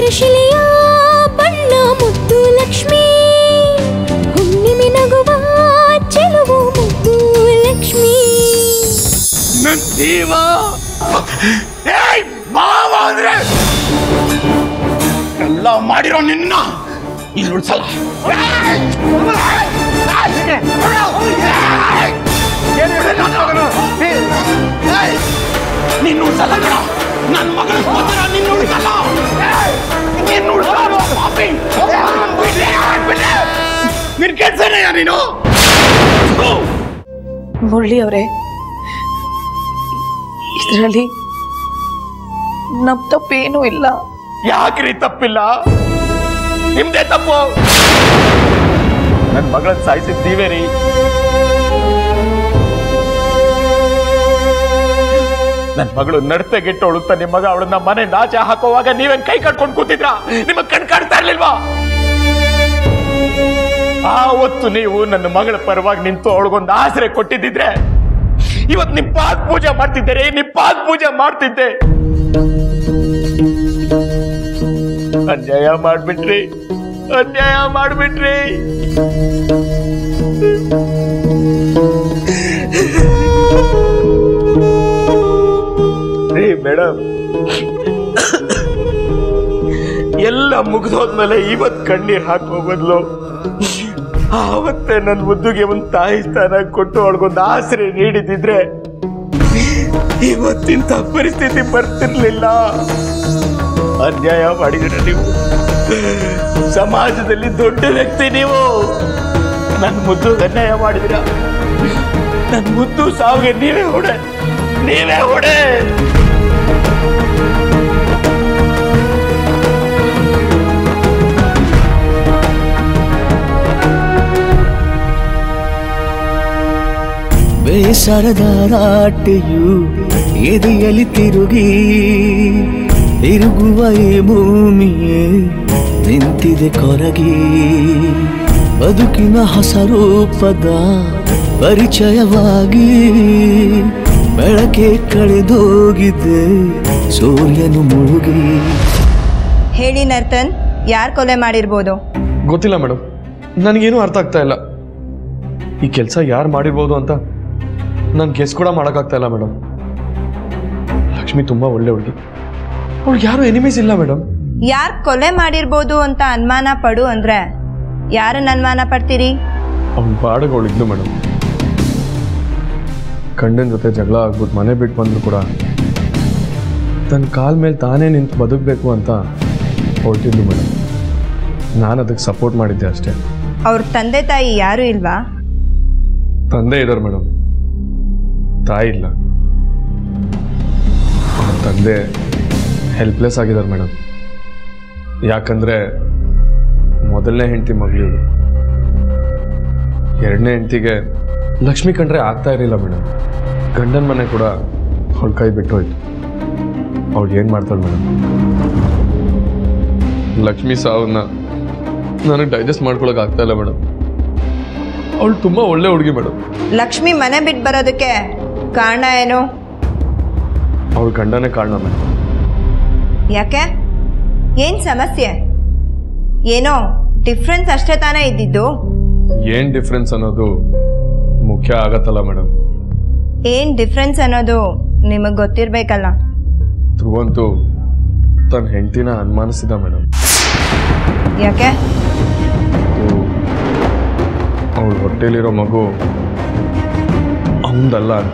ಶಿಲೆಯ ಬಣ್ಣ ಮುದ್ದು ಲಕ್ಷ್ಮಿ ಹುಣ್ಣಿಮೆ ನಗುವ ಚೆಲುವು ಮುದ್ದು ಲಕ್ಷ್ಮಿ ನನ್ ಜೀವ ಏಯ್ ಮಾವ ಅಂದ್ರೆ ಎಲ್ಲ ಮಾಡಿರೋ ನಿನ್ನ ಇಲ್ಲಿ ಉಳ್ಸಲ್ಲ ನಿನ್ನ ಉಳ್ಸಲ್ಲ ಕಣ ನನ್ನ ಮಗನ ಹೋದ್ರ ನಿನ್ನ ಉಳ್ಸಲ್ಲ ಏಯ್, ನಿನ್ನ ಉಳ್ಸಲ್ಲ ಪಾಪಿ ಬಿಡ್ಲೆ, ಬಿಡ್ಲೆ. ನಿನ್ ಕೆಲ್ಸನೇಯ ನೀನು ಥು. ಮುರಳಿ ಅವರೇ ಇದರಲ್ಲಿ ನಮ್ ತಪ್ಪೇನೂ ಇಲ್ಲ ಯಾಕ್ರಿ ತಪ್ಪಿಲ್ಲ ನಿಮ್ದೇ ತಪ್ಪು ನನ್ನ ಮಗಳನ್ನ ಸಾಯಿಸಿದ್ ನೀವೇ ರೀ ನನ್ನ ಮಗಳು ನಡತೆಗೆಟ್ಟು ಒಳುತ್ತಾ ನಿಮ್ಮ ಮಗ ಅವಳನ್ನ ಮನೆ ನಾಚೆ ಹಾಕುವಾಗ ನೀವೇನ್ ಕೈ ಕಟ್ಕೊಂಡು ಕೂತಿದ್ರ ನಿಮಗ್ ಕಣ್ ಕಾಡ್ತಾ ಇರ್ಲಿಲ್ವಾ ಆವತ್ತು ನೀವು ನನ್ನ ಮಗಳ ಪರವಾಗಿ ನಿಂತು ಅವಳಿಗೊಂದು ಆಸರೆ ಕೊಟ್ಟಿದ್ದಿದ್ರೆ ಇವತ್ತು ನಿಮ್ ಪಾದ ಪೂಜೆ ಮಾಡ್ತಿದ್ದೀರಿ ನಿಮ್ ಪಾದ ಪೂಜೆ ಮಾಡ್ತಿದ್ದೆ ಅನ್ಯಾಯ ಮಾಡ್ಬಿಟ್ರಿ ಅನ್ಯಾಯ ಮಾಡ್ಬಿಟ್ರಿ ರೀ ಮೇಡಮ್ ಎಲ್ಲ ಮುಗಿದೋದ್ಮೇಲೆ ಇವತ್ ಕಣ್ಣೀರ್ ಹಾಕೋ ಬದ್ಲು ಆವತ್ತೇ ನನ್ನ ಮುದ್ದುಗೆ ಒಂದು ತಾಯಿ ಸ್ಥಾನ ಕೊಟ್ಟು ಅವಳಿಗೊಂದು ಆಸರೆ ನೀಡಿದಿದ್ರೆ ಇವತ್ತಿಂತ ಪರಿಸ್ಥಿತಿ ಬರ್ತಿರ್ಲಿಲ್ಲ ಅನ್ಯಾಯ ಮಾಡಿದಿರ ನೀವು ಸಮಾಜದಲ್ಲಿ ದೊಡ್ಡ ವ್ಯಕ್ತಿ ನೀವು ನನ್ನ ಮುದ್ದು ಅನ್ಯಾಯ ಮಾಡಿದಿರ ನನ್ನ ಮುದ್ದು ಸಾವಿಗೆ ನೀವೇ ಹೊಡೆ ನೀವೇ ಹೊಡೆ ಬೇಸರದ ರಾಟೆಯು ಎದೆಯಲ್ಲಿ ತಿರುಗಿ ತಿರುಗುವ ಈ ಭೂಮಿಯೇ ನಿಂತಿದೆ ಕೊರಗಿ ಬದುಕಿನ ಹೊಸ ರೂಪದ ಪರಿಚಯವಾಗಿ ಬೆಳಕೆ ಕಳೆದೋಗಿದೆ ಸೂರ್ಯನು ಮುಳುಗಿ ಹೇಳಿ ನರ್ತನ್ ಯಾರು ಕೊಲೆ ಮಾಡಿರ್ಬೋದು ಗೊತ್ತಿಲ್ಲ ಮೇಡಮ್ ನನಗೇನು ಅರ್ಥ ಆಗ್ತಾ ಇಲ್ಲ ಈ ಕೆಲಸ ಯಾರು ಮಾಡಿರ್ಬೋದು ಅಂತ ನಾನು ಗೆಸ್ ಕೂಡ ಮಾಡೋಕ್ಕಾಗ್ತಾ ಇಲ್ಲ ಮೇಡಮ್ ಲಕ್ಷ್ಮಿ ತುಂಬ ಒಳ್ಳೆ ಹುಡುಗಿ ಅವಳಿಗೆ ಯಾರು ಎನಿಮೀಸ್ ಇಲ್ಲ ಮೇಡಮ್ ಯಾರು ಕೊಲೆ ಮಾಡಿರ್ಬೋದು ಅಂತ ಅನುಮಾನ ಪಡು ಅಂದ್ರೆ ಯಾರನ್ನ ಅನುಮಾನ ಪಡ್ತೀರಿ ಅವ್ನ ಬಾಡಿಗೆ ಅವಳಿದ್ಲು ಮೇಡಮ್ ಗಂಡನ ಜೊತೆ ಜಗಳ ಆಗ್ಬಿಟ್ಟು ಮನೆ ಬಿಟ್ಟು ಬಂದ್ರು ಕೂಡ ತನ್ನ ಕಾಲ ಮೇಲೆ ತಾನೇ ನಿಂತು ಬದುಕಬೇಕು ಅಂತ ಹೊರಟಿದ್ಲು ಮೇಡಮ್ ನಾನು ಅದಕ್ಕೆ ಸಪೋರ್ಟ್ ಮಾಡಿದ್ದೆ ಅಷ್ಟೇ ಅವ್ರ ತಂದೆ ತಾಯಿ ಯಾರು ಇಲ್ವಾ ತಂದೆ ಇದ್ದಾರೆ ಮೇಡಮ್ ತಾಯಿ ಇಲ್ಲ ಅವ್ರ ತಂದೆ ಹೆಲ್ಪ್ಲೆಸ್ ಆಗಿದ್ದಾರೆ ಮೇಡಮ್ ಯಾಕಂದರೆ ಮೊದಲನೇ ಹೆಂಡತಿ ಮಗಳು ಎರಡನೇ ಹೆಂಡತಿಗೆ ಲಕ್ಷ್ಮಿ ಕಂಡ್ರೆ ಆಗ್ತಾ ಇರಲಿಲ್ಲ ಮೇಡಮ್ ಗಂಡನ ಮನೆ ಕೂಡ ಅವಳ ಕೈ ಬಿಟ್ಟು ಹೋಯ್ತು ಅವಳು ಏನು ಮಾಡ್ತಾಳೆ ಮೇಡಮ್ ಲಕ್ಷ್ಮಿ ಸಾವನ್ನ ನನಗೆ ಡೈಜೆಸ್ಟ್ ಮಾಡ್ಕೊಳಕ್ ಆಗ್ತಾ ಇಲ್ಲ ಮೇಡಮ್ ಅವಳು ತುಂಬ ಒಳ್ಳೆ ಹುಡುಗಿ ಮೇಡಮ್ ಲಕ್ಷ್ಮಿ ಮನೆ ಬಿಟ್ಟು ಬರೋದಕ್ಕೆ ಕಾರಣ ಏನು ಅವಳ ಗಂಡನೇ ಕಾರಣ ಮೇಡಮ್ ಯಾಕೆ ಏನ್ ಸಮಸ್ಯೆ ಏನೋ ಡಿಫ್ರೆನ್ಸ್ ಅಷ್ಟೇ ತಾನೇ ಇದ್ದಿದ್ದು ಏನ್ ಡಿಫ್ರೆನ್ಸ್ ಅನ್ನೋದು ಮುಖ್ಯ ಆಗತ್ತಲ್ಲ ಮೇಡಮ್ ಏನ್ ಡಿಫ್ರೆನ್ಸ್ ಅನ್ನೋದು ನಿಮಗೆ ಗೊತ್ತಿರ್ಬೇಕಲ್ಲ ಧ್ರುವಂತು ತನ್ನ ಹೆಂಡತಿನ ಅನುಮಾನಿಸಿದ ಮೇಡಮ್ ಯಾಕೆ ಅವಳ ಹೊಟ್ಟೆಲಿರೋ ಮಗು ಅವಂದಲ್ಲ ಅಂತ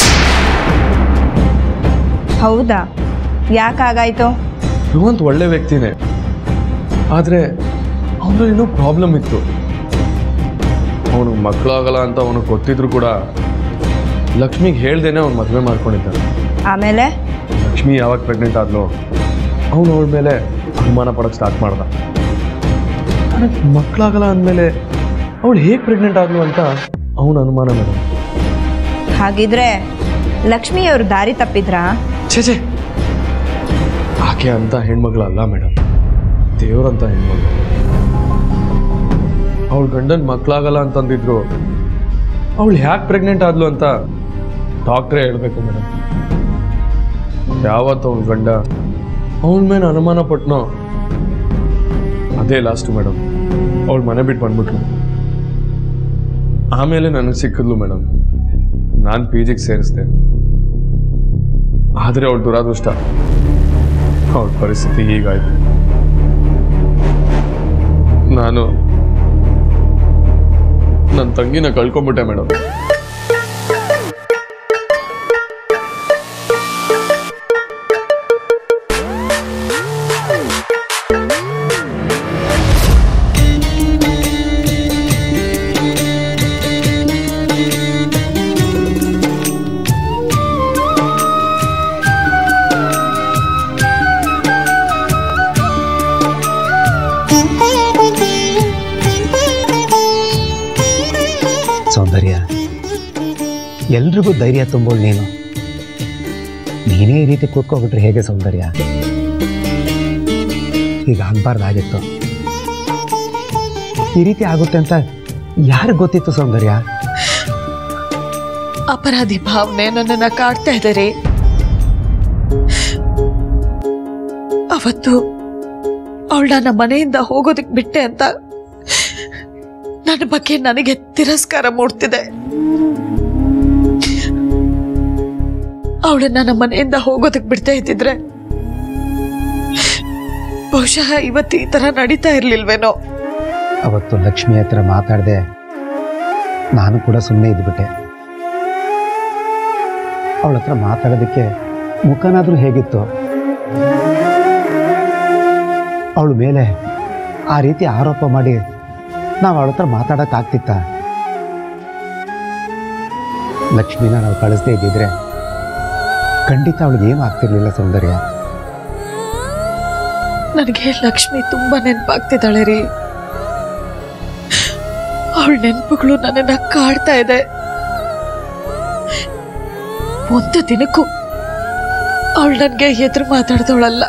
ಹೌದಾ ಯಾಕಾಗಾಯ್ತು ಧ್ರುವಂತ್ ಒಳ್ಳೆ ವ್ಯಕ್ತಿನೇ ಆದರೆ ಅವನಲ್ಲಿ ಏನೋ ಪ್ರಾಬ್ಲಮ್ ಇತ್ತು ಅವನಿಗೆ ಮಕ್ಕಳಾಗಲ್ಲ ಅಂತ ಅವನಿಗೆ ಗೊತ್ತಿದ್ರು ಕೂಡ ಲಕ್ಷ್ಮಿಗೆ ಹೇಳ್ದೇನೆ ಅವ್ನು ಮದುವೆ ಮಾಡ್ಕೊಂಡಿದ್ದಾನೆ ಆಮೇಲೆ ಲಕ್ಷ್ಮಿ ಯಾವಾಗ ಪ್ರೆಗ್ನೆಂಟ್ ಆದ್ಲೋ ಅವನು ಅವಳ ಮೇಲೆ ಅನುಮಾನ ಪಡೋಕ್ಕೆ ಸ್ಟಾರ್ಟ್ ಮಾಡ್ದ ನನಗೆ ಮಕ್ಕಳಾಗಲ್ಲ ಅಂದಮೇಲೆ ಅವಳು ಹೇಗೆ ಪ್ರೆಗ್ನೆಂಟ್ ಆದ್ಲು ಅಂತ ಅವನ ಅನುಮಾನ ಮೇಡಮ್ ಹಾಗಿದ್ರೆ ಲಕ್ಷ್ಮಿ ಅವ್ರ ದಾರಿ ತಪ್ಪಿದ್ರಾ ಛೇ ಛೇ ಆಕೆ ಅಂತ ಹೆಣ್ಮಗಳಲ್ಲ ಮೇಡಮ್ ದೇವ್ರಂತ ಹೆಣ್ಮಗಳು ಅವಳ ಗಂಡನ ಮಕ್ಕಳಾಗಲ್ಲ ಅಂತಂದಿದ್ರು ಅವಳು ಯಾಕೆ ಪ್ರೆಗ್ನೆಂಟ್ ಆದ್ಲು ಅಂತ ಡಾಕ್ಟ್ರೇ ಹೇಳಬೇಕು ಮೇಡಮ್ ಯಾವತ್ತು ಅವಳ ಗಂಡ ಅವಳ ಮೇಲೆ ಅನುಮಾನ ಪಟ್ನೋ ಅದೇ ಲಾಸ್ಟ್ ಮೇಡಮ್ ಅವಳು ಮನೆ ಬಿಟ್ಟು ಬಂದ್ಬಿಟ್ಲು ಆಮೇಲೆ ನನಗೆ ಸಿಕ್ಕಿದ್ಲು ಮೇಡಮ್ ನಾನು ಪಿ ಜಿಗೆ ಸೇರಿಸ್ದೆ ಆದರೆ ಅವಳ ದುರಾದೃಷ್ಟ ಅವಳ ಪರಿಸ್ಥಿತಿ ಹೀಗಾಯ್ತು ನಾನು ನನ್ನ ತಂಗಿನ ಕಳ್ಕೊಂಬಿಟ್ಟೆ ಮೇಡಮ್ ಸೌಂದರ್ಯ ಎಲ್ರಿಗೂ ಧೈರ್ಯ ತುಂಬೋಳು ನೀನು ನೀನೇ ಈ ರೀತಿ ಕೂತ್ಕೊಬಿಟ್ರೆ ಹೇಗೆ ಸೌಂದರ್ಯ ಈಗ ಆಗ್ಬಾರ್ದಾಗಿತ್ತು ಈ ರೀತಿ ಆಗುತ್ತೆ ಅಂತ ಯಾರಿಗೆ ಗೊತ್ತಿತ್ತು ಸೌಂದರ್ಯ ಅಪರಾಧಿ ಭಾವನೆ ನನ್ನನ್ನ ಕಾಡ್ತಾ ಇದ್ದಾರೆ ಅವತ್ತು ಅವಳನ್ನ ನಮ್ಮ ಮನೆಯಿಂದ ಹೋಗೋದಕ್ ಬಿಟ್ಟೆ ಅಂತ ನನ್ನ ಬಗ್ಗೆ ನನಗೆ ತಿರಸ್ಕಾರ ಮೂಡ್ತಿದೆ ಅವಳನ್ನ ನಮ್ಮ ಮನೆಯಿಂದ ಹೋಗೋದಕ್ ಬಿಡ್ತಾ ಇದ್ದಿದ್ರೆ ಬಹುಶಃ ಇವತ್ತು ಈ ತರ ನಡೀತಾ ಇರ್ಲಿಲ್ವೇನೋ ಅವತ್ತು ಲಕ್ಷ್ಮಿ ಹತ್ರ ಮಾತಾಡದೆ ನಾನು ಕೂಡ ಸುಮ್ಮನೆ ಇದ್ಬಿಟ್ಟೆ ಅವಳ ಹತ್ರ ಮಾತಾಡೋದಕ್ಕೆ ಮುಖನಾದ್ರೂ ಹೇಗಿತ್ತು ಅವಳ ಮೇಲೆ ಆ ರೀತಿ ಆರೋಪ ಮಾಡಿ ನಾವು ಅವಳ ಹತ್ರ ಮಾತಾಡೋಕ್ಕಾಗ್ತಿತ್ತ ಲಕ್ಷ್ಮಿನ ನಾವು ಕಳಿಸ್ದೇ ಇದ್ದಿದ್ರೆ ಖಂಡಿತ ಅವಳಿಗೆ ಏನೂ ಆಗ್ತಿರ್ಲಿಲ್ಲ ಸೌಂದರ್ಯ ನನಗೆ ಲಕ್ಷ್ಮಿ ತುಂಬಾ ನೆನಪಾಗ್ತಿದ್ದಾಳೆ ರೀ ಅವಳ ನೆನಪುಗಳು ನನ್ನನ್ನ ಕಾಡ್ತಾ ಇದೆ ಒಂದು ದಿನಕ್ಕೂ ಅವಳು ನನಗೆ ಎದುರು ಮಾತಾಡ್ದವಳಲ್ಲ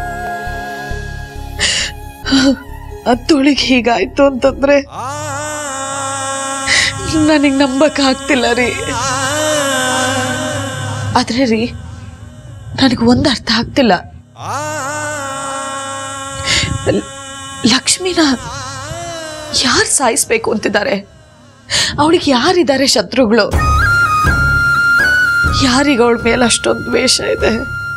ಅತ್ತೋಳಿಗೆ ಹೀಗಾಯ್ತು ಅಂತಂದ್ರೆ ನನಗೆ ನಂಬಕ್ ಆಗ್ತಿಲ್ಲ ರೀ ಆದ್ರೆ ರೀ ನನಗೆ ಒಂದು ಅರ್ಥ ಆಗ್ತಿಲ್ಲ ಲ- ಲಕ್ಷ್ಮಿನ ಯಾರು ಸಾಯಿಸ್ಬೇಕು ಅಂತಿದ್ದಾರೆ ಅವಳಿಗೆ ಯಾರಿದ್ದಾರೆ ಶತ್ರುಗಳು ಯಾರಿಗೆ ಅವಳ ಮೇಲೆ ಅಷ್ಟೊಂದು ದ್ವೇಷ ಇದೆ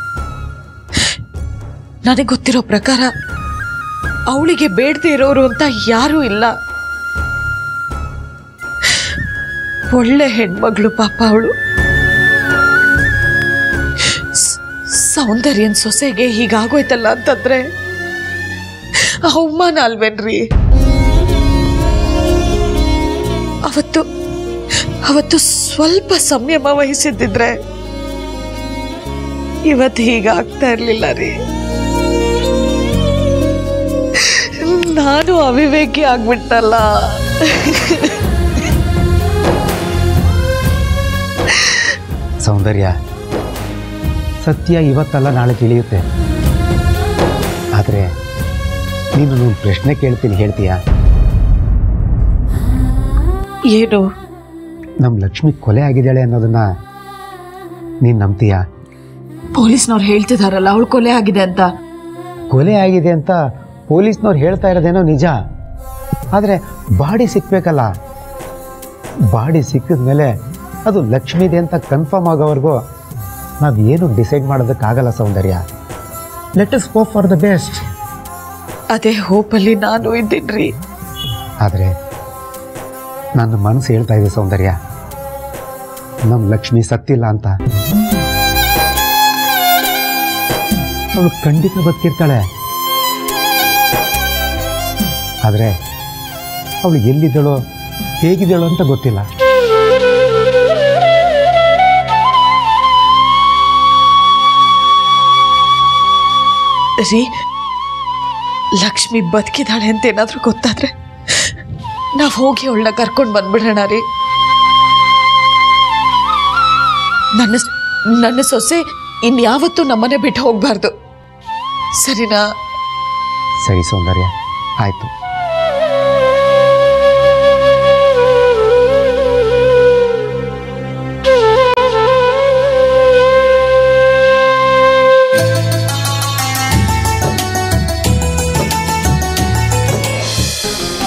ನನಗೆ ಗೊತ್ತಿರೋ ಪ್ರಕಾರ ಅವಳಿಗೆ ಬೇಡದೆ ಇರೋರು ಅಂತ ಯಾರೂ ಇಲ್ಲ ಒಳ್ಳೆ ಹೆಣ್ಮಗಳು ಪಾಪ ಅವಳು ಸೌಂದರ್ಯನ್ ಸೊಸೆಗೆ ಹೀಗಾಗೋಯ್ತಲ್ಲ ಅಂತಂದ್ರೆ ಅವಮಾನ ಅಲ್ವೇನ್ರಿ ಅವತ್ತು ಅವತ್ತು ಸ್ವಲ್ಪ ಸಂಯಮ ವಹಿಸಿದ್ದಿದ್ರೆ ಇವತ್ತು ಹೀಗಾಗ್ತಾ ಇರ್ಲಿಲ್ಲ ರೀ ನಾನು ಅವಿವೇಕಿ ಆಗ್ಬಿಟ್ಟಲ್ಲ ಸೌಂದರ್ಯ ಸತ್ಯ ಇವತ್ತಲ್ಲ ನಾಳೆ ತಿಳಿಯುತ್ತೆ ಆದರೆ ನೀನು ಒಂದು ಪ್ರಶ್ನೆ ಕೇಳ್ತೀನಿ ಹೇಳ್ತೀಯಾ ಏನು ನಮ್ಮ ಲಕ್ಷ್ಮಿ ಕೊಲೆ ಆಗಿದ್ದಾಳೆ ಅನ್ನೋದನ್ನ ನೀನು ನಂಬ್ತೀಯಾ ಪೊಲೀಸ್ನವ್ರು ಹೇಳ್ತಿದಾರಲ್ಲ ಅವಳು ಕೊಲೆ ಆಗಿದೆ ಅಂತ ಕೊಲೆ ಆಗಿದೆ ಅಂತ ಪೊಲೀಸ್ನವ್ರು ಹೇಳ್ತಾ ಇರೋದೇನೋ ನಿಜ ಆದರೆ ಬಾಡಿ ಸಿಕ್ಬೇಕಲ್ಲ ಬಾಡಿ ಸಿಕ್ಕಿದ ಮೇಲೆ ಅದು ಲಕ್ಷ್ಮಿದೆ ಅಂತ ಕನ್ಫರ್ಮ್ ಆಗೋವರೆಗೂ ನಾವು ಏನು ಡಿಸೈಡ್ ಮಾಡೋದಕ್ಕಾಗಲ್ಲ Soundarya let is hope for the best ಅದೇ ಹೋಪಲ್ಲಿ ನಾನು ಇದ್ದೀನ್ರಿ ಆದರೆ ನನ್ನ ಮನಸ್ಸು ಹೇಳ್ತಾ ಇದೆ ಸೌಂದರ್ಯ ನಮ್ಮ ಲಕ್ಷ್ಮಿ ಸತ್ತಿಲ್ಲ ಅಂತ ಅವಳು ಖಂಡಿತ ಬದುಕಿರ್ತಾಳೆ ಆದರೆ ಅವಳು ಎಲ್ಲಿದ್ದಳೋ ಹೇಗಿದ್ದಾಳೋ ಅಂತ ಗೊತ್ತಿಲ್ಲ ರೀ ಲಕ್ಷ್ಮಿ ಬದುಕಿದಾಳೆ ಅಂತ ಏನಾದ್ರೂ ಗೊತ್ತಾದ್ರೆ ನಾವ್ ಹೋಗಿ ಅವಳನ್ನ ಕರ್ಕೊಂಡು ಬಂದ್ಬಿಡೋಣ ರೀ ನನ್ನ ನನ್ನ ಸೊಸೆ ಇನ್ಯಾವತ್ತೂ ನಮ್ಮನೆ ಬಿಟ್ಟು ಹೋಗ್ಬಾರ್ದು ಸರಿನಾ ಸರಿ ಸೌಂದರ್ಯ ಆಯಿತು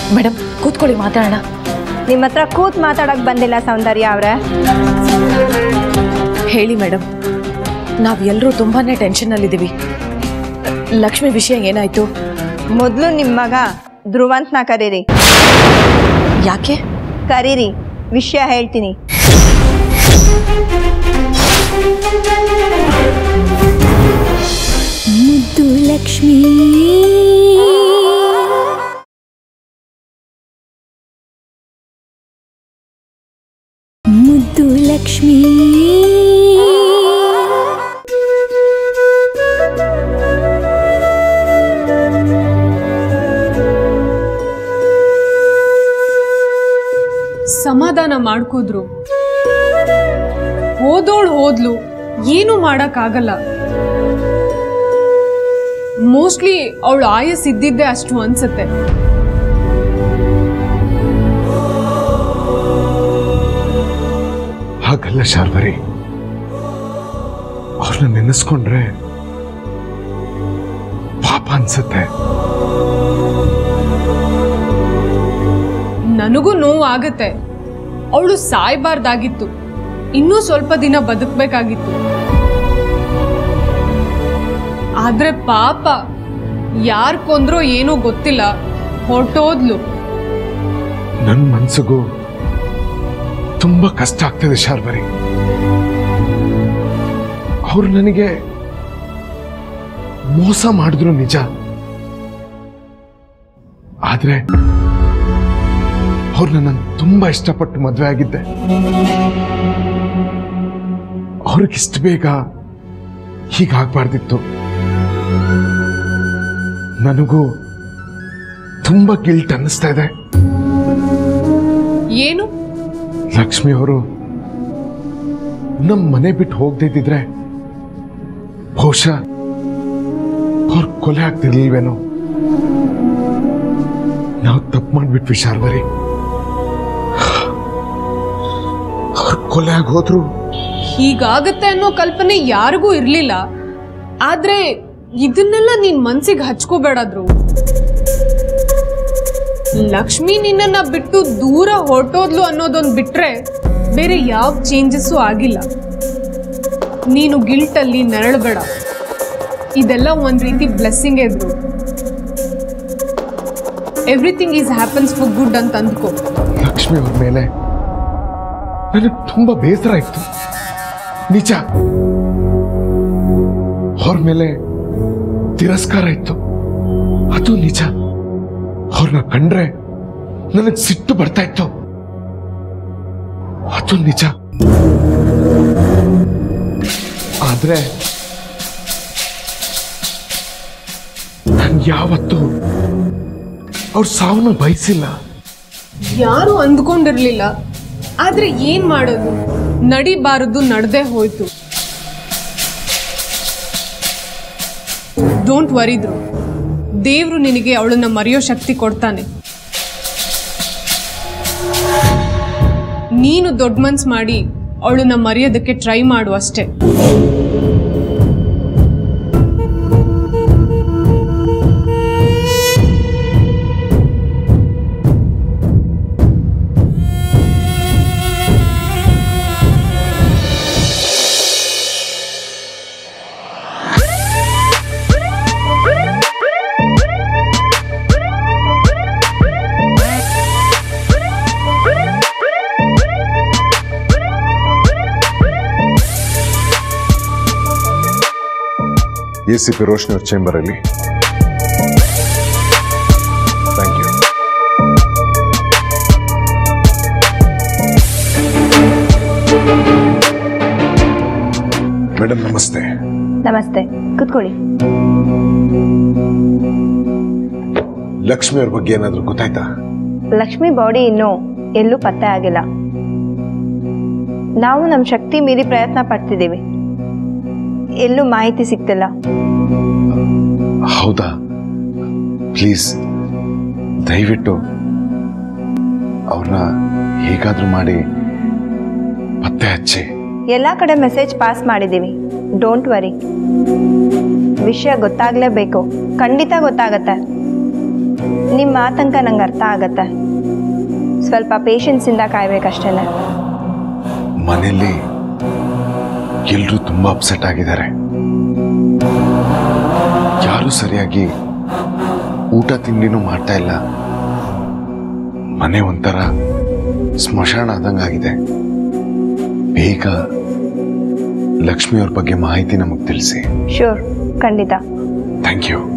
ಮೇಡಮ್ ಕೂತ್ಕೊಳ್ಳಿ ಮಾತಾಡೋಣ ನಿಮ್ಮ ಹತ್ರ ಕೂತ್ ಮಾತಾಡಕ್ ಬಂದಿಲ್ಲ ಸೌಂದರ್ಯ ಅವ್ರೆ ಹೇಳಿ ಮೇಡಮ್ ನಾವು ಎಲ್ಲರೂ ತುಂಬಾ ಟೆನ್ಷನ್ನಲ್ಲಿದ್ದೀವಿ ಲಕ್ಷ್ಮಿ ವಿಷಯ ಏನಾಯ್ತು ಮೊದಲು ನಿಮ್ಮ ಮಗ ಧ್ರುವಂತ್ನ ಕರೀರಿ ಯಾಕೆ ಕರೀರಿ ವಿಷಯ ಹೇಳ್ತೀನಿ ಮುದ್ದು ಲಕ್ಷ್ಮೀ ಮುದ್ದು ಲಕ್ಷ್ಮೀ ಸಮಾಧಾನ ಮಾಡ್ಕೋದ್ರು ಹೋದೋಳು ಹೋದ್ಲು ಏನು ಮಾಡಕ್ಕಾಗಲ್ಲ ಮೋಸ್ಟ್ಲಿ ಅವಳು ಆಯಸ್ ಇದ್ದಿದ್ದೆ ಅಷ್ಟು ಅನ್ಸುತ್ತೆ ಹಾಗಲ್ಲ ಶಾರ್ವರಿ ಅವ್ರನ್ನ ನೆನೆಸ್ಕೊಂಡ್ರೆ ಪಾಪ ಅನ್ಸುತ್ತೆ ನನಗೂ ನೋವು ಆಗತ್ತೆ ಅವಳು ಸಾಯ್ಬಾರ್ದಾಗಿತ್ತು ಇನ್ನೂ ಸ್ವಲ್ಪ ದಿನ ಬದುಕಬೇಕಾಗಿತ್ತು ಆದ್ರೆ ಪಾಪ ಯಾರ್ ಕೊಂದ್ರೋ ಏನೋ ಗೊತ್ತಿಲ್ಲ ಹೊರಟೋದ್ಲು ನನ್ನ ಮನ್ಸಿಗೂ ತುಂಬಾ ಕಷ್ಟ ಆಗ್ತಿದೆ ಶಾರ್ವರಿ ಅವ್ರು ನನಗೆ ಮೋಸ ಮಾಡಿದ್ರು ನಿಜ ಆದ್ರೆ ಅವ್ರು ನನ್ನ ತುಂಬಾ ಇಷ್ಟಪಟ್ಟು ಮದ್ವೆ ಆಗಿದ್ದೆ ಅವ್ರಿಗಿಷ್ಟು ಬೇಗ ಹೀಗಾಗ್ಬಾರ್ದಿತ್ತು ನನಗೂ ತುಂಬಾ ಗಿಲ್ಟ್ ಅನ್ನಿಸ್ತಾ ಇದೆ ಏನು ಲಕ್ಷ್ಮಿ ಅವರು ನಮ್ಮ ಮನೆ ಬಿಟ್ಟು ಹೋಗ್ದಿದ್ರೆ ಬಹುಶಃ ಅವ್ರ ಕೊಲೆ ಆಗ್ತಿರ್ಲಿಲ್ವೇನೋ ನಾವು ತಪ್ಪು ಮಾಡ್ಬಿಟ್ವಿ ಶಾರ್ವರಿ ಅವ್ರ ಕೊಲೆ ಆಗಿ ಹೋದ್ರು ಹೀಗಾಗತ್ತೆ ಅನ್ನೋ ಕಲ್ಪನೆ ಯಾರಿಗೂ ಇರ್ಲಿಲ್ಲ ಆದ್ರೆ ಇದನ್ನೆಲ್ಲ ನೀನ್ ಮನ್ಸಿಗೆ ಹಚ್ಕೋಬೇಡಾದ್ರು ಲಕ್ಷ್ಮಿ ನಿನ್ನನ್ನ ಬಿಟ್ಟು ದೂರ ಹೊರಟೋದ್ಲು ಅನ್ನೋದೊಂದು ಬಿಟ್ರೆ ಬೇರೆ ಯಾವ ಚೇಂಜಸ್ಸು ಆಗಿಲ್ಲ ನೀನು ಗಿಲ್ಟಲ್ಲಿ ನೆರಳಬೇಡ ಇದೆಲ್ಲ ಒಂದ್ ರೀತಿ ಬ್ಲೆಸ್ಸಿಂಗ್ ಇದ್ರು everything is happens for good ಅಂತ ಅಂದ್ಕೋ ಲಕ್ಷ್ಮಿ ಅವ್ರ ಮೇಲೆ ನನಗೆ ತುಂಬಾ ಬೇಸರ ಇತ್ತು ನಿಜ ಅವ್ರ ಮೇಲೆ ತಿರಸ್ಕಾರ ಇತ್ತು ಅದು ನಿಜ ಅವ್ರನ್ನ ಕಂಡ್ರೆ ನನಗ್ ಸಿಟ್ಟು ಬರ್ತಾ ಇತ್ತು ಅದು ನಿಜ ಆದ್ರೆ ನಾನು ಯಾವತ್ತೂ ಅವ್ರ ಸಾವನ್ನ ಬಯಸಿಲ್ಲ ಯಾರು ಅಂದ್ಕೊಂಡಿರ್ಲಿಲ್ಲ ಆದ್ರೆ ಏನ್ ಮಾಡೋದು ನಡಿಬಾರದು ನಡ್ದೇ ಹೋಯ್ತು ಡೋಂಟ್ ವರಿದ್ರು ದೇವ್ರು ನಿನಗೆ ಅವಳನ್ನ ಮರೆಯೋ ಶಕ್ತಿ ಕೊಡ್ತಾನೆ ನೀನು ದೊಡ್ಡ ಮನ್ಸ್ ಮಾಡಿ ಅವಳನ್ನ ಮರೆಯೋದಕ್ಕೆ ಟ್ರೈ ಮಾಡು ಅಷ್ಟೇ ಎ ಸಿ ಪಿ ರೋಷನ್ ಅವ್ರ ಚೇಂಬರ್ ಅಲ್ಲಿ ಥ್ಯಾಂಕ್ ಯು ಮೇಡಮ್ ನಮಸ್ತೆ ನಮಸ್ತೆ ಕೂತ್ಕೊಳ್ಳಿ ಲಕ್ಷ್ಮಿ ಅವ್ರ ಬಗ್ಗೆ ಏನಾದರೂ ಗೊತ್ತಾಯ್ತಾ ಲಕ್ಷ್ಮಿ ಬಾಡಿ ಇನ್ನೂ ಎಲ್ಲೂ ಪತ್ತೆ ಆಗಿಲ್ಲ ನಾವು ನಮ್ಮ ಶಕ್ತಿ ಮೀರಿ ಪ್ರಯತ್ನ ಪಡ್ತಿದ್ದೀವಿ ಎಲ್ಲೂ ಮಾಹಿತಿ ಸಿಗ್ತಿಲ್ಲ ಹೌದಾ ಪ್ಲೀಸ್ ದಯವಿಟ್ಟು ಅವ್ರನ್ನ ಹೇಗಾದ್ರೂ ಮಾಡಿ ಪತ್ತೆ ಹಚ್ಚಿ ಎಲ್ಲ ಕಡೆ ಮೆಸೇಜ್ ಪಾಸ್ ಮಾಡಿದ್ದೀವಿ ಡೋಂಟ್ ವರಿ ವಿಷಯ ಗೊತ್ತಾಗಲೇಬೇಕು ಖಂಡಿತ ಗೊತ್ತಾಗತ್ತೆ ನಿಮ್ಮ ಆತಂಕ ನಂಗೆ ಅರ್ಥ ಆಗತ್ತೆ ಸ್ವಲ್ಪ ಪೇಷನ್ಸಿಂದ ಕಾಯ್ಬೇಕಷ್ಟೇ ಮನೆಯಲ್ಲಿ ಎಲ್ಲರೂ ತುಂಬ ಅಪ್ಸೆಟ್ ಆಗಿದ್ದಾರೆ ಯಾರು ಸರಿಯಾಗಿ ಊಟ ತಿಂಡಿನೂ ಮಾಡ್ತಾ ಇಲ್ಲ ಮನೆ ಒಂಥರ ಸ್ಮಶಾನ ಆದಂಗಾಗಿದೆ ಬೇಗ ಲಕ್ಷ್ಮಿಯವ್ರ ಬಗ್ಗೆ ಮಾಹಿತಿ ನಮಗೆ ತಿಳಿಸಿ ಶೂರ್ ಖಂಡಿತ ಥ್ಯಾಂಕ್ ಯು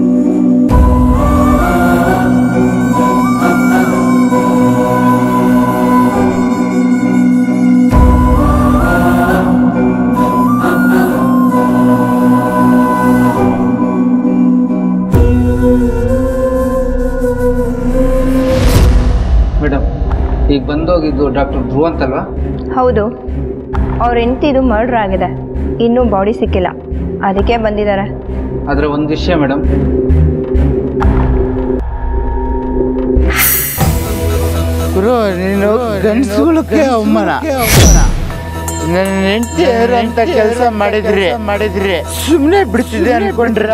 ಮೇಡಮ್ ಈಗ ಬಂದೋಗಿದ್ದು ಡಾಕ್ಟರ್ ಧ್ರುವ ಅಂತಲ್ವಾ ಹೌದು ಅವ್ರ ಹೆಂಡ್ತಿದು ಮರ್ಡ್ರ್ ಆಗಿದೆ ಇನ್ನೂ ಬಾಡಿ ಸಿಕ್ಕಿಲ್ಲ ಅದಕ್ಕೆ ಬಂದಿದ್ದಾರೆ ಆದರೆ ಒಂದು ವಿಷಯ ಮೇಡಮ್ ಗುರು ನೀನು ಗಂಡಸುಗಳಿಗೆ ಅವಮಾನ ನನ್ನ ಹೆಂಡತಿ ಅಂತ ಕೆಲಸ ಮಾಡಿದ್ರಿ ಮಾಡಿದ್ರಿ ಸುಮ್ಮನೆ ಬಿಡ್ತಿದೆ ಅನ್ಕೊಂಡ್ರ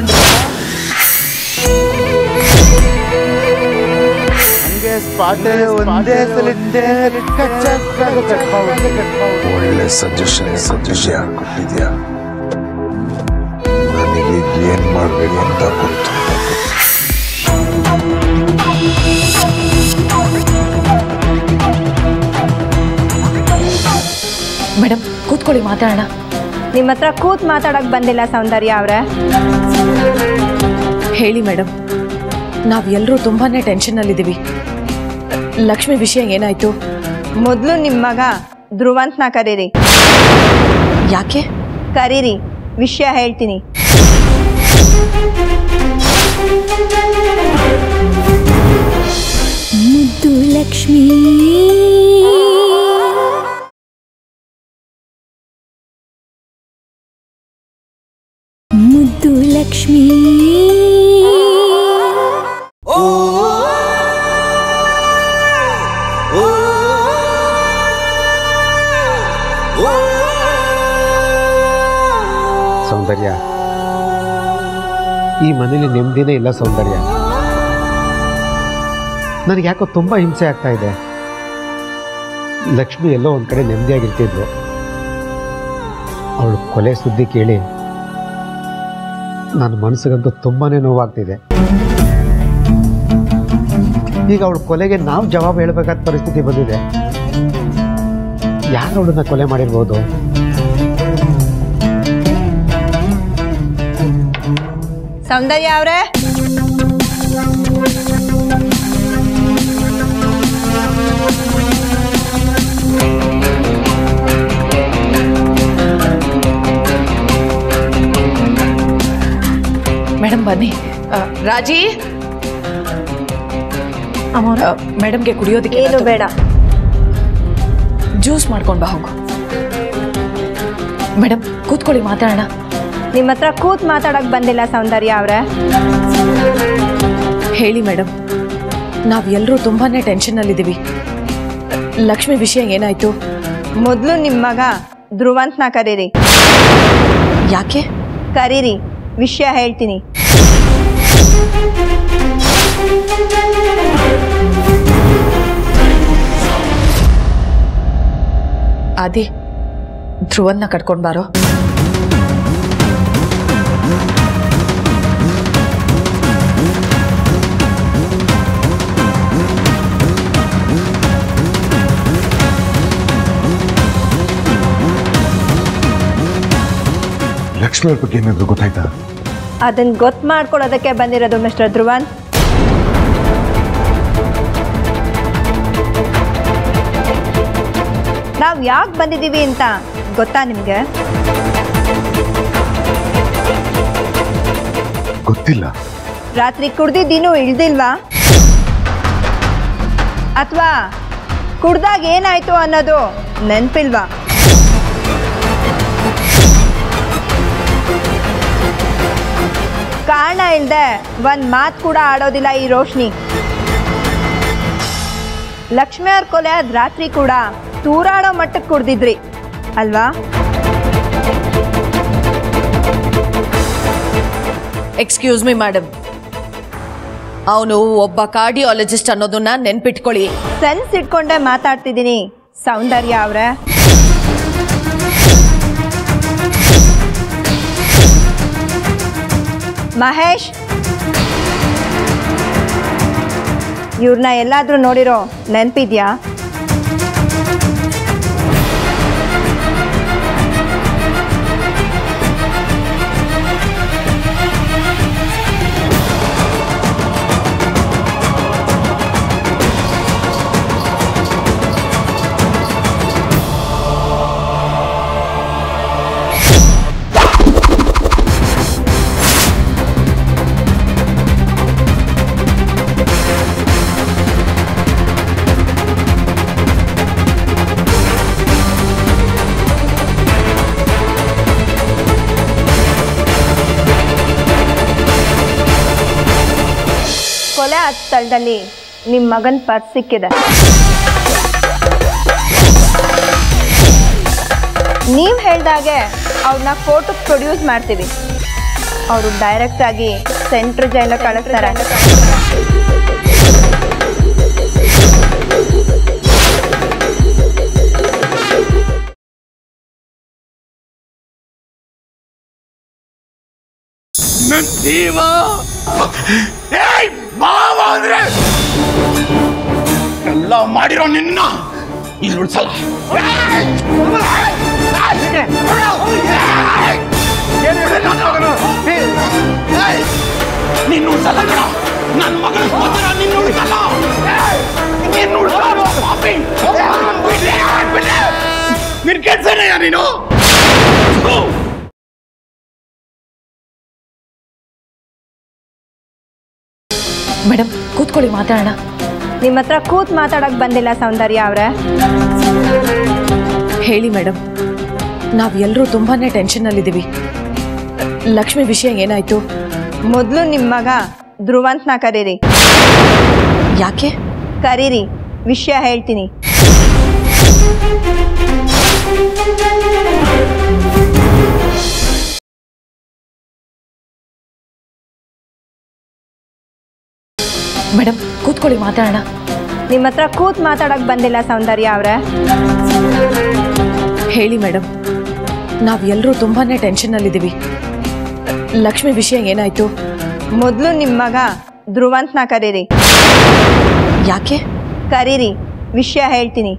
ಹಂಗೆ ಸ್ಪಾಟ್ ಒಂದೇ ಸಲ ಒಳ್ಳೆ ಸಜೆಷನ್ ಸಜೆಷನ್ ಕೊಟ್ಟಿದ್ಯಾ ನನಗೆ ಏನ್ ಮಾಡ್ಬೇಕು ಅಂತ ಗೊತ್ತು ಮೇಡಮ್ ಕೂತ್ಕೊಳ್ಳಿ ಮಾತಾಡೋಣ ನಿಮ್ಮ ಹತ್ರ ಕೂತ್ ಮಾತಾಡಕ್ ಬಂದಿಲ್ಲ ಸೌಂದರ್ಯ ಅವ್ರೆ ಹೇಳಿ ಮೇಡಮ್ ನಾವು ಎಲ್ಲರೂ ತುಂಬಾನೇ ಟೆನ್ಷನ್ನಲ್ಲಿದ್ದೀವಿ ಲಕ್ಷ್ಮಿ ವಿಷಯ ಏನಾಯ್ತು ಮೊದಲು ನಿಮ್ಮ ಮಗ ಧ್ರುವಂತ್ನ ಕರೀರಿ ಯಾಕೆ ಕರೀರಿ ವಿಷಯ ಹೇಳ್ತೀನಿ ಮುದ್ದು ಲಕ್ಷ್ಮೀ ಮುದ್ದು ಲಕ್ಷ್ಮೀ ಸೌಂದರ್ಯ ಈ ಮನೇಲಿ ನೆಮ್ಮದಿನೇ ಇಲ್ಲ ಸೌಂದರ್ಯ ನನಗೆ ಯಾಕೋ ತುಂಬ ಹಿಂಸೆ ಆಗ್ತಾ ಇದೆ ಲಕ್ಷ್ಮಿ ಎಲ್ಲೋ ಒಂದು ಕಡೆ ನೆಮ್ಮದಿಯಾಗಿರ್ತಿದ್ಲು ಅವಳು ಕೊಲೆ ಸುದ್ದಿ ಕೇಳಿ ನನ್ನ ಮನಸ್ಸಿಗಂತೂ ತುಂಬಾ ನೋವಾಗ್ತಿದೆ ಈಗ ಅವಳ ಕೊಲೆಗೆ ನಾವು ಜವಾಬು ಹೇಳಬೇಕಾದ ಪರಿಸ್ಥಿತಿ ಬಂದಿದೆ ಯಾರು ಅವಳನ್ನ ಕೊಲೆ ಮಾಡಿರ್ಬೋದು ಸೌಂದರ್ಯ ಅವ್ರೆ ಮೇಡಮ್ ಬನ್ನಿ ಆ, ರಾಜಿ ಆ, ಮೇಡಮ್ಗೆ ಕುಡಿಯೋದಕ್ಕೆ ಏನು ಏನಾದ್ರು- ಬೇಡ ಜ್ಯೂಸ್ ಮಾಡ್ಕೊಂಡು ಬಾ ಹೋಗು ಮೇಡಮ್ ಕೂತ್ಕೊಳ್ಳಿ ಮಾತಾಡೋಣ ನಿಮ್ಮ ಹತ್ರ ಕೂತ್ ಮಾತಾಡಕ್ ಬಂದಿಲ್ಲ ಸೌಂದರ್ಯ ಅವ್ರೆ ಹೇಳಿ ಮೇಡಮ್ ನಾವು ಎಲ್ಲರೂ ತುಂಬಾನೇ ಟೆನ್ಷನ್ನಲ್ಲಿದ್ದೀವಿ ಲಕ್ಷ್ಮಿ ವಿಷಯ ಏನಾಯ್ತು ಮೊದಲು ನಿಮ್ಮ ಮಗ ಧ್ರುವಂತ್ನ ಕರೀರಿ ಯಾಕೆ ಕರೀರಿ ವಿಷಯ ಹೇಳ್ತೀನಿ ಆದಿ ಧ್ರುವನ್ನ ಕಟ್ಕೊಂಡು ಬಾರೋ ಲಕ್ಷ್ಮಿ ಅವ್ರ ಬಗ್ಗೆ ಏನಾದ್ರು ಗೊತ್ತಾಯ್ತಾ ಅದನ್ನ ಗೊತ್ತು ಮಾಡ್ಕೊಳ್ಳೋದಕ್ಕೆ ಬಂದಿರೋದು ಮಿಸ್ಟರ್ ಧ್ರುವನ್ ನಾವು ಯಾಕೆ ಬಂದಿದ್ದೀವಿ ಅಂತ ಗೊತ್ತಾ ನಿಮಗೆ ಗೊತ್ತಿಲ್ಲ ರಾತ್ರಿ ಕುಡ್ದಿದ್ದೀನು ಇಳ್ದಿಲ್ವಾ ಅಥವಾ ಕುಡ್ದಾಗ ಏನಾಯ್ತು ಅನ್ನೋದು ನೆನ್ಪಿಲ್ವಾ ಕಾರಣ ಇಲ್ಲದೆ ಒಂದು ಮಾತು ಕೂಡ ಆಡೋದಿಲ್ಲ ಈ ರೋಶ್ನಿ ಲಕ್ಷ್ಮಿ ಅವ್ರ ಕೊಲೆ ಆದ ರಾತ್ರಿ ಕೂಡ ತೂರಾಡೋ ಮಟ್ಟಕ್ಕೆ ಕುಡ್ದಿದ್ರಿ ಅಲ್ವಾ ಎಕ್ಸ್ಕ್ಯೂಸ್ ಮಿ ಮೇಡಮ್ ಅವನು ಒಬ್ಬ ಕಾರ್ಡಿಯಾಲಜಿಸ್ಟ್ ಅನ್ನೋದನ್ನ ನೆನ್ಪಿಟ್ಕೊಳ್ಳಿ ಸೆನ್ಸ್ ಇಟ್ಕೊಂಡೆ ಮಾತಾಡ್ತಿದ್ದೀನಿ ಸೌಂದರ್ಯ ಅವ್ರೆ ಮಹೇಶ್ ಇವ್ರನ್ನ ಎಲ್ಲಾದ್ರೂ ನೋಡಿರೋ ನೆನ್ಪಿದ್ಯಾ ಕೊಲೆ ಆದ ಸ್ಥಳದಲ್ಲಿ ನಿಮ್ಮ ಮಗನ ಪರ್ಸ್ ಸಿಕ್ಕಿದೆ ನೀವು ಹೇಳ್ದಾಗೆ ಅವ್ರನ್ನ ಫೋಟೋ ಪ್ರೊಡ್ಯೂಸ್ ಮಾಡ್ತೀವಿ ಅವರು ಡೈರೆಕ್ಟ್ ಆಗಿ ಸೆಂಟ್ರ್ ಜೈಲ ಕಳಿಸ್ತಾರೆ ನನ್ ಜೀವ ಏಯ್ ಮಾವ ಅಂದ್ರೆ ಎಲ್ಲ ಮಾಡಿರೋ ನಿನ್ನ ಇಲ್ಲಿ ಉಳ್ಸಲ್ಲ ನಿನ್ನ ಉಳ್ಸಲ್ಲ ಕಣ ನನ್ನ ಮಗನ ಹೋದ್ರ ನಿನ್ನ ಉಳ್ಸಲ್ಲ ನಿನ್ನ ಉಳ್ಸಲ್ಲ ಪಾಪಿ ಬಿಡ್ಲೆ ಬಿಡ್ಲೆ ನಿನ್ ಕೆಲ್ಸನೇಯ ನೀನು ಥು. ಮೇಡಮ್ ಕೂತ್ಕೊಳ್ಳಿ ಮಾತಾಡೋಣ ನಿಮ್ಮ ಹತ್ರ ಕೂತ್ ಮಾತಾಡಕ್ ಬಂದಿಲ್ಲ ಸೌಂದರ್ಯ ಅವ್ರೆ ಹೇಳಿ ಮೇಡಮ್ ನಾವ್ ಎಲ್ರೂ ತುಂಬಾನೇ ಟೆನ್ಷನ್ನಲ್ಲಿದ್ದೀವಿ ಲಕ್ಷ್ಮಿ ವಿಷಯ ಏನಾಯ್ತು ಮೊದಲು ನಿಮ್ಮ ಮಗ ಧ್ರುವಂತ್ನ ಕರೀರಿ ಯಾಕೆ ಕರೀರಿ ವಿಷಯ ಹೇಳ್ತೀನಿ ಮೇಡಮ್ ಕೂತ್ಕೊಳ್ಳಿ ಮಾತಾಡೋಣ ನಿಮ್ಮ ಹತ್ರ ಕೂತ್ ಮಾತಾಡಕ್ ಬಂದಿಲ್ಲ ಸೌಂದರ್ಯ ಅವ್ರೆ ಹೇಳಿ ಮೇಡಮ್ ನಾವ್ ಎಲ್ರೂ ತುಂಬಾನೇ ಟೆನ್ಷನ್ನಲ್ಲಿದ್ದೀವಿ ಲಕ್ಷ್ಮಿ ವಿಷಯ ಏನಾಯ್ತು ಮೊದಲು ನಿಮ್ಮ ಮಗ ಧ್ರುವಂತ್ನ ಕರೀರಿ ಯಾಕೆ ಕರೀರಿ ವಿಷಯ ಹೇಳ್ತೀನಿ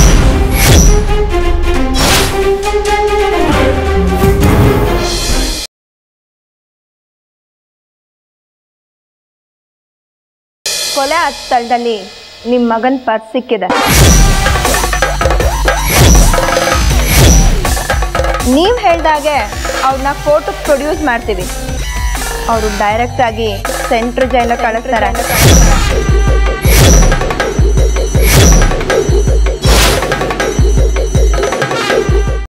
ಕೊಲೆ ಆದ ಸ್ಥಳದಲ್ಲಿ ನಿಮ್ಮ ಮಗನ ಪರ್ಸ್ ಸಿಕ್ಕಿದೆ ನೀವು ಹೇಳ್ದಾಗೆ ಅವ್ರನ್ನ ಫೋಟೋ ಪ್ರೊಡ್ಯೂಸ್ ಮಾಡ್ತೀವಿ ಅವರು ಡೈರೆಕ್ಟ್ ಆಗಿ ಸೆಂಟ್ರ್ ಜೈಲ ಕಳಿಸ್ತಾರೆ